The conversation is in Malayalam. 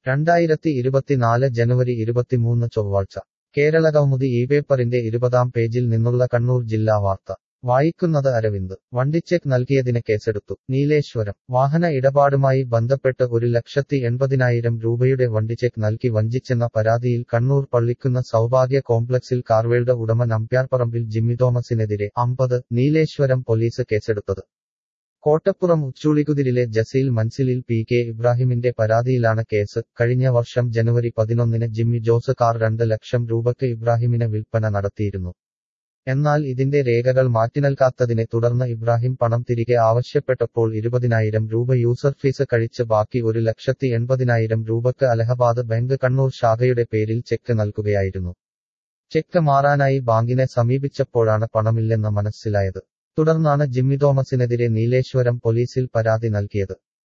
രണ്ടായിരത്തി ഇരുപത്തിനാല് ജനുവരി ഇരുപത്തിമൂന്ന് ചൊവ്വാഴ്ച കേരളകൗമുദി ഈ പേപ്പറിന്റെ ഇരുപതാം പേജിൽ നിന്നുള്ള കണ്ണൂർ ജില്ലാ വാർത്ത വായിക്കുന്നത് അരവിന്ദ് വണ്ടിച്ചെക്ക് നൽകിയതിന് കേസെടുത്തു നീലേശ്വരം വാഹന ഇടപാടുമായി ബന്ധപ്പെട്ട് ഒരു ലക്ഷത്തി എൺപതിനായിരം രൂപയുടെ വണ്ടിച്ചെക്ക് നൽകി വഞ്ചിച്ചെന്ന പരാതിയിൽ കണ്ണൂർ പള്ളിക്കുന്ന സൗഭാഗ്യ കോംപ്ലക്സിൽ കാർവേൾഡ് ഉടമ നമ്പ്യാർപ്പറമ്പിൽ ജിമ്മി തോമസിനെതിരെ അമ്പത് നീലേശ്വരം പോലീസ് കേസെടുത്തത് കോട്ടപ്പുറം ഉച്ചൂളികുതിരിലെ ജസീൽ മൻസിലിൽ പി കെ ഇബ്രാഹിമിന്റെ പരാതിയിലാണ് കേസ് കഴിഞ്ഞ വർഷം ജനുവരി പതിനൊന്നിന് ജിമ്മി ജോസ് കാർ രണ്ട് ലക്ഷം രൂപയ്ക്ക് ഇബ്രാഹിമിന് വിൽപ്പന നടത്തിയിരുന്നു എന്നാൽ ഇതിന്റെ രേഖകൾ മാറ്റിനൽകാത്തതിനെ തുടർന്ന് ഇബ്രാഹിം പണം തിരികെ ആവശ്യപ്പെട്ടപ്പോൾ ഇരുപതിനായിരം രൂപ യൂസർ ഫീസ് കഴിച്ച് ബാക്കി ഒരു ലക്ഷത്തി എൺപതിനായിരം രൂപയ്ക്ക് അലഹബാദ് ബാങ്ക് കണ്ണൂർ ശാഖയുടെ പേരിൽ ചെക്ക് നൽകുകയായിരുന്നു ചെക്ക് മാറാനായി ബാങ്കിനെ സമീപിച്ചപ്പോഴാണ് പണമില്ലെന്ന് മനസ്സിലായത് തുടർന്നാണ് ജിമ്മി തോമസിനെതിരെ നീലേശ്വരം പോലീസിൽ പരാതി നൽകിയത്